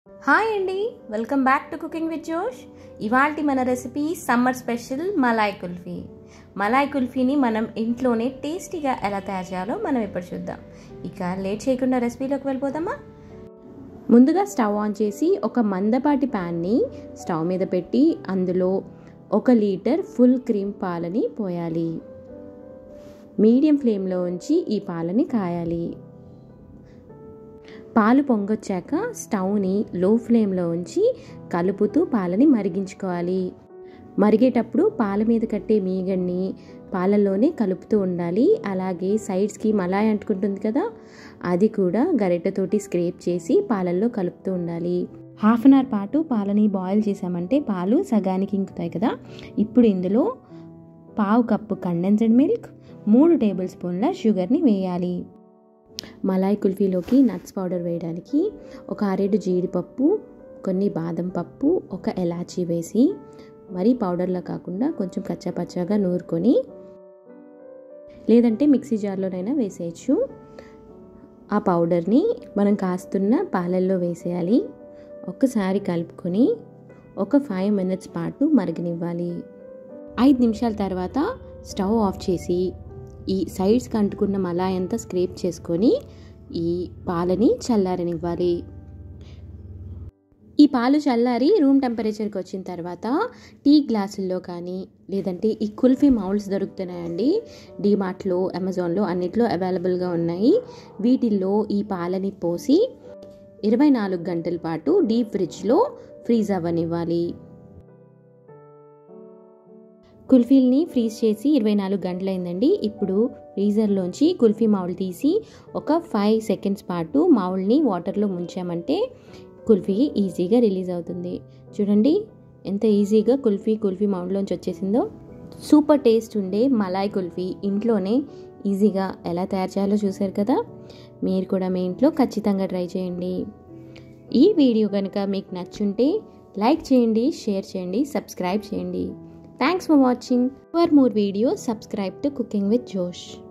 Hi అండి welcome back to cooking with Josh ఇవాల్టి మన recipe summer special malai kulfi malai కుల్ఫీని మనం ఇంట్లోనే టేస్టీగా ఎలా తయారు చేయాలో మనం ఇప్పుడు చూద్దాం ఇక లేట్ చేయకుండా రెసిపీలోకి వెళ్ళిపోదామా ముందుగా స్టవ్ ఆన్ చేసి ఒక మందపాటి ప్యాన్ని స్టవ్ మీద పెట్టి అందులో ఒక లీటర్ ఫుల్ క్రీమ్ పాలని పోయాలి మీడియం ఫ్లేమ్లో ఉంచి ఈ పాలని కాయాలి పాలు పొంగొచ్చాక స్టవ్ని లో ఫ్లేమ్లో ఉంచి కలుపుతూ పాలని మరిగించుకోవాలి మరిగేటప్పుడు పాల మీద కట్టే మీగడ్ని పాలల్లోనే కలుపుతూ ఉండాలి అలాగే సైడ్స్కి మలాయ్ అంటుకుంటుంది కదా అది కూడా గరిటెతోటి స్క్రేప్ చేసి పాలల్లో కలుపుతూ ఉండాలి హాఫ్ అన్ అవర్ పాటు పాలని బాయిల్ చేసామంటే పాలు సగానికి ఇంకుతాయి కదా ఇప్పుడు ఇందులో పావు కప్పు కండెన్స్డ్ మిల్క్ మూడు టేబుల్ స్పూన్ల షుగర్ని వేయాలి మలాయ్ కుల్ఫీలోకి నట్స్ పౌడర్ వేయడానికి ఒక ఆరేడు జీడిపప్పు కొన్ని బాదం పప్పు ఒక ఎలాచీ వేసి మరీ పౌడర్లో కాకుండా కొంచెం కచ్చాపచ్చాగా నూరుకొని లేదంటే మిక్సీ జార్లోనైనా వేసేయచ్చు ఆ పౌడర్ని మనం కాస్తున్న పాలల్లో వేసేయాలి ఒక్కసారి కలుపుకొని ఒక ఫైవ్ మినిట్స్ పాటు మరగనివ్వాలి ఐదు నిమిషాల తర్వాత స్టవ్ ఆఫ్ చేసి ఈ సైడ్స్కి అంటుకున్న మలాయ్ అంతా స్క్రేప్ చేసుకొని ఈ పాలని చల్లారనివ్వాలి ఈ పాలు చల్లారి రూమ్ టెంపరేచర్కి వచ్చిన తర్వాత టీ గ్లాసుల్లో కానీ లేదంటే ఈ కుల్ఫీ మౌల్డ్స్ దొరుకుతున్నాయండి డీమార్ట్లో అమెజాన్లో అన్నిట్లో అవైలబుల్గా ఉన్నాయి వీటిల్లో ఈ పాలని పోసి ఇరవై నాలుగు గంటల పాటు డీప్ ఫ్రిడ్జ్లో ఫ్రీజ్ అవ్వనివ్వాలి కుల్ఫీల్ని ఫ్రీజ్ చేసి ఇరవై నాలుగు గంటలైందండి ఇప్పుడు ఫ్రీజర్లోంచి కుల్ఫీ మౌల్ తీసి ఒక ఫైవ్ సెకండ్స్ పాటు మౌల్ని వాటర్లో ముంచామంటే కుల్ఫీ ఈజీగా రిలీజ్ అవుతుంది చూడండి ఎంత ఈజీగా కుల్ఫీ కుల్ఫీ మౌల్లోంచి వచ్చేసిందో సూపర్ టేస్ట్ ఉండే మలాయ్ కుల్ఫీ ఇంట్లోనే ఈజీగా ఎలా తయారు చేయాలో చూశారు కదా మీరు కూడా మీ ఇంట్లో ఖచ్చితంగా ట్రై చేయండి ఈ వీడియో కనుక మీకు నచ్చుంటే లైక్ చేయండి షేర్ చేయండి సబ్స్క్రైబ్ చేయండి Thanks for watching. For more videos, subscribe to Cooking with Josh.